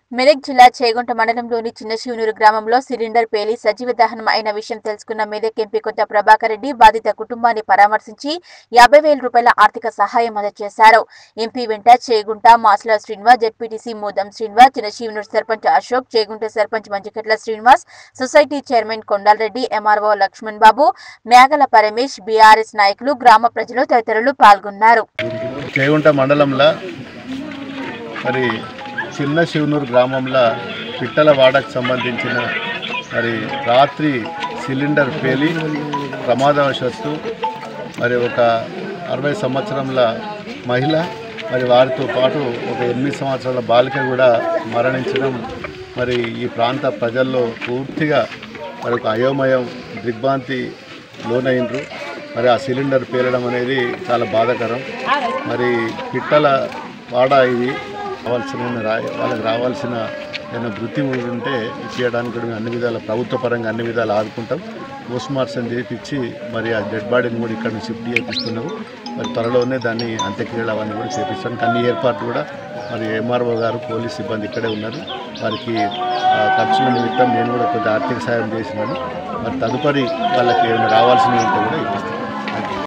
మెదక్ జిల్లా చేగుంట మండలంలోని చిన్న శివనూరు గ్రామంలో సిలిండర్ పేలి సజీవ దహనం అయిన విషయం తెలుసుకున్న మెదక్ ఎంపీ కొత్త ప్రభాకర్ రెడ్డి బాధిత కుటుంబాన్ని పరామర్శించి యాభై వేల రూపాయల ఆర్థిక సహాయం అందజేశారు ఎంపీ వెంట Chegunta Masla Srinivas ZPTC Modam Srinivas Chinna Shivanur sarpanch Ashok Chegunta sarpanch Manchikatla Srinivas society chairman Kondalreddy MRO Laxman Babu Meghala Paramesh BRS నాయకులు గ్రామ ప్రజలు తదితరులు పాల్గొన్నారు చేగుంట మండలంలో మరి చిన్న శివనూరు గ్రామంలో పిట్టలవాడకు సంబంధించిన మరి రాత్రి సిలిండర్ పేలి ప్రమాదవశత్తు మరి ఒక అరవై సంవత్సరంల మహిళ మరి వారితో పాటు ఒక ఎనిమిది సంవత్సరాల బాలిక కూడా మరణించడం మరి ఈ ప్రాంత ప్రజల్లో పూర్తిగా మరి ఒక అయోమయం దిగ్భ్రాంతి లోనైనరు మరి ఆ సిలిండర్ పేలడం అనేది చాలా బాధాకరం మరి పిట్టల వాడ ఇది రావాల్సిన రా- వాళ్ళకి రావాల్సిన ఏదైనా వృత్తి ఉంటే చేయడానికి కూడా మేము అన్ని విధాల ప్రభుత్వ పరంగా అన్ని విధాలు ఆదుకుంటాం పోస్ట్ మార్టం చేయించి మరి ఆ డెడ్ బాడీని కూడా ఇక్కడ నుంచి షిఫ్ట్ చేపిస్తున్నాము మరి త్వరలోనే దాన్ని అంత్యక్రియలు అవన్నీ కూడా చేపిస్తాం అన్ని ఏర్పాట్లు కూడా మరి ఎంఆర్ఓ గారు పోలీస్ సిబ్బంది ఇక్కడే ఉన్నారు వారికి ఆ, ఖర్చుల నిమిత్తం నేను కూడా కొంచెం ఆర్థిక సాయం చేసినాను మరి తదుపరి వాళ్ళకి ఏమైనా రావాల్సినవి ఉంటే కూడా ఇప్పిస్తాను